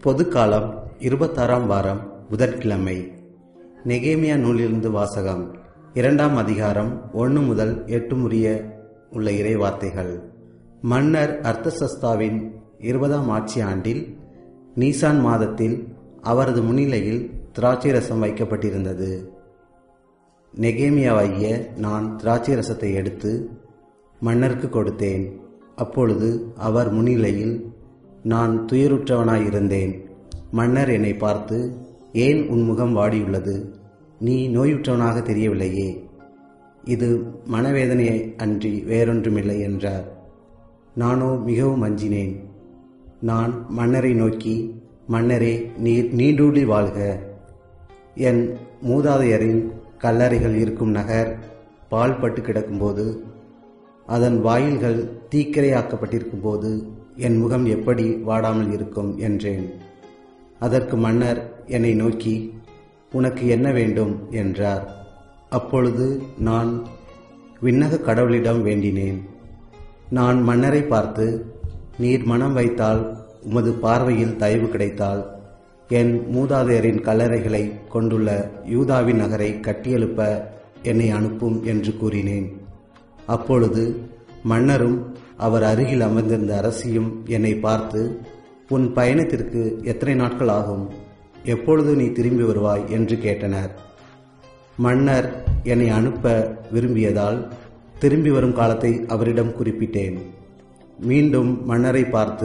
பொதுக்காலம் இருபத்தாறாம் வாரம் புதன்கிழமை நெகேமியா நூலிலிருந்து வாசகம் இரண்டாம் அதிகாரம் ஒன்று முதல் எட்டு முடிய உள்ள இறை வார்த்தைகள் மன்னர் அர்த்தசஸ்தாவின் இருபதாம் ஆட்சி ஆண்டில் நீசான் மாதத்தில் அவரது முன்னிலையில் திராட்சை ரசம் வைக்கப்பட்டிருந்தது நெகேமியாவாகிய நான் திராட்சை ரசத்தை எடுத்து மன்னருக்கு கொடுத்தேன் அப்பொழுது அவர் முன்னிலையில் நான் துயருற்றவனாயிருந்தேன் மன்னர் என்னை பார்த்து ஏன் உன் முகம் வாடியுள்ளது நீ நோயுற்றவனாக தெரியவில்லையே இது மனவேதனை அன்றி வேறொன்றுமில்லை என்றார் நானோ மிகவும் அஞ்சினேன் நான் மன்னரை நோக்கி மன்னரே நீர் நீடூழி வாழ்க என் மூதாதையரின் கல்லறைகள் இருக்கும் நகர் பால்பட்டு கிடக்கும்போது அதன் வாயில்கள் தீக்கிரையாக்கப்பட்டிருக்கும் போது என் முகம் எப்படி வாடாமல் இருக்கும் என்றேன் அதற்கு மன்னர் என்னை நோக்கி உனக்கு என்ன வேண்டும் என்றார் அப்பொழுது நான் விண்ணக கடவுளிடம் வேண்டினேன் நான் மன்னரை பார்த்து நீர் மனம் வைத்தால் உமது பார்வையில் தயவு கிடைத்தால் என் மூதாதையரின் கல்லறைகளை கொண்டுள்ள யூதாவின் நகரை கட்டியெழுப்ப என்னை அனுப்பும் என்று கூறினேன் அப்பொழுது மன்னரும் அவர் அருகில் அமர்ந்திருந்த அரசியும் என்னை பார்த்து உன் பயணத்திற்கு எத்தனை நாட்கள் ஆகும் எப்பொழுது நீ திரும்பி வருவாய் என்று கேட்டனர் மன்னர் என்னை அனுப்ப விரும்பியதால் திரும்பி வரும் காலத்தை அவரிடம் குறிப்பிட்டேன் மீண்டும் மன்னரை பார்த்து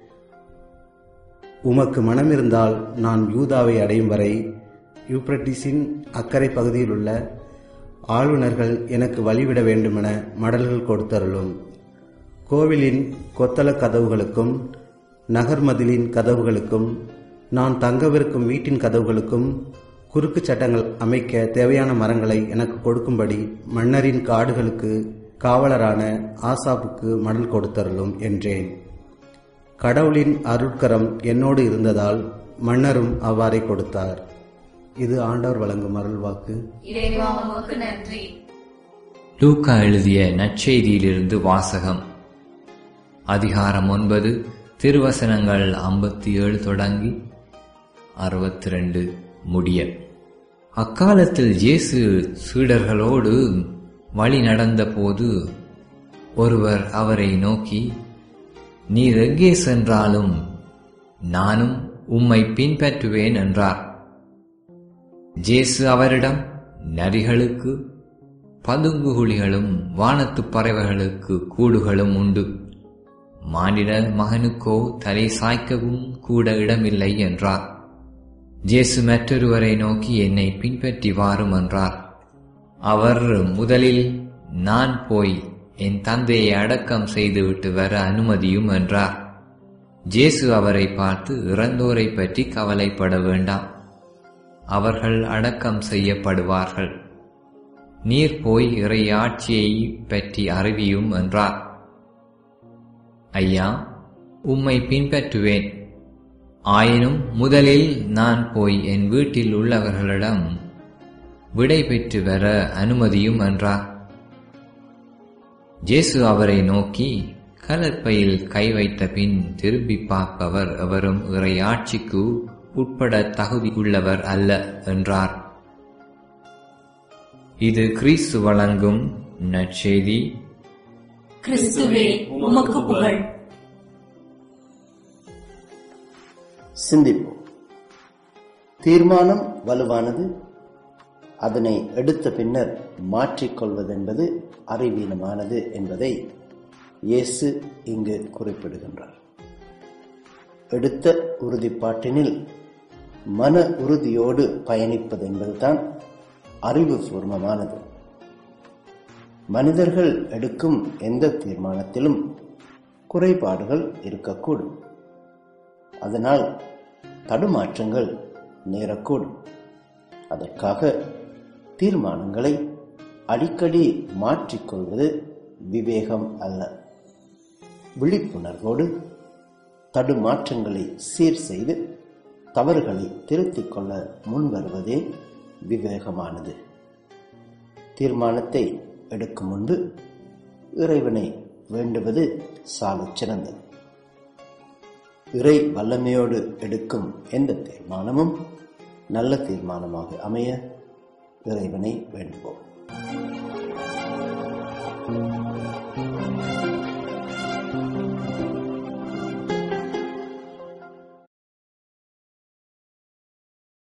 உமக்கு மனமிருந்தால் நான் யூதாவை அடையும் வரை யூப்ரட்டிஸின் அக்கறை பகுதியில் உள்ள ஆளுநர்கள் எனக்கு வழிவிட வேண்டுமென மடல்கள் கொடுத்தருளும் கோவிலின் கொத்தள கதவுகளுக்கும் நகர்மதிலின் கதவுகளுக்கும் நான் தங்கவிருக்கும் வீட்டின் கதவுகளுக்கும் குறுக்கு சட்டங்கள் அமைக்க தேவையான மரங்களை எனக்கு கொடுக்கும்படி மன்னரின் காடுகளுக்கு காவலரான ஆசாப்புக்கு மடல் கொடுத்தருளும் என்றேன் கடவுளின் அருட்கரம் என்னோடு இருந்ததால் மன்னரும் அவ்வாறே கொடுத்தார் இது ஆண்டவர் வழங்கும் அருள்வாக்கு இறைவா உமக்கு நன்றி லூக்கா எழுதிய நற்செய்தியிலிருந்து வாசகம் அதிகாரம் ஒன்பது திருவசனங்கள் ஐம்பத்தி ஏழு தொடங்கி அறுபத்தி ரெண்டு முடிய அக்காலத்தில் இயேசு சீடர்களோடு வழி நடந்தபோது ஒருவர் அவரை நோக்கி நீர் எங்கே சென்றாலும் நானும் உம்மை பின்பற்றுவேன் என்றார் ஜேசு அவரிடம் நரிகளுக்கு பதுங்குகுழிகளும் வானத்துப் பறவைகளுக்கு கூடுகளும் உண்டு மானிட மகனுக்கோ தலை சாய்க்கவும் கூட இடமில்லை என்றார் ஜேசு மற்றொருவரை நோக்கி என்னை பின்பற்றி வாரும் என்றார் அவர் முதலில் நான் போய் என் தந்தையை அடக்கம் செய்துவிட்டு வர அனுமதியும் என்றார் ஜேசு அவரை பார்த்து இறந்தோரை பற்றி கவலைப்பட வேண்டாம் அவர்கள் அடக்கம் செய்யப்படுவார்கள் நீர் போய் இறையாட்சியை பற்றி அறிவியும் என்றார் ஐயா உம்மை பின்பற்றுவேன் ஆயினும் முதலில் நான் போய் என் வீட்டில் உள்ளவர்களிடம் விடை பெற்று வர அனுமதியும் என்றார் ஜேசு அவரை நோக்கி கலற்பையில் கை வைத்த பின் திரும்பி பார்ப்பவர் எவரும் இறையாட்சிக்கு உட்பட தகுதி உள்ளவர் அல்ல என்றார் இது கிறிஸ்து வழங்கும் நற்செய்தி கிறிஸ்துவே உமக்கு புகழ் சிந்திப்போம் தீர்மானம் வலுவானது அதனை எடுத்த பின்னர் மாற்றிக்கொள்வதென்பது அறிவீனமானது என்பதை இயேசு இங்கு குறிப்பிடுகின்றார் எடுத்த உறுதிப்பாட்டினில் மன உறுதியோடு பயணிப்பது என்பதுதான் அறிவுபூர்வமானது மனிதர்கள் எடுக்கும் எந்த தீர்மானத்திலும் குறைபாடுகள் இருக்கக்கூடும் அதனால் தடுமாற்றங்கள் நேரக்கூடும் அதற்காக தீர்மானங்களை அடிக்கடி மாற்றிக்கொள்வது விவேகம் அல்ல விழிப்புணர்வோடு தடுமாற்றங்களை சீர் செய்து தவறுகளை திருத்திக் கொள்ள முன்வருவதே விவேகமானது தீர்மானத்தை எடுக்கும் முன்பு இறைவனை வேண்டுவது சாலச் சிறந்தது இறை வல்லமையோடு எடுக்கும் எந்த தீர்மானமும் நல்ல தீர்மானமாக அமைய இறைவனை வேண்டுவோம்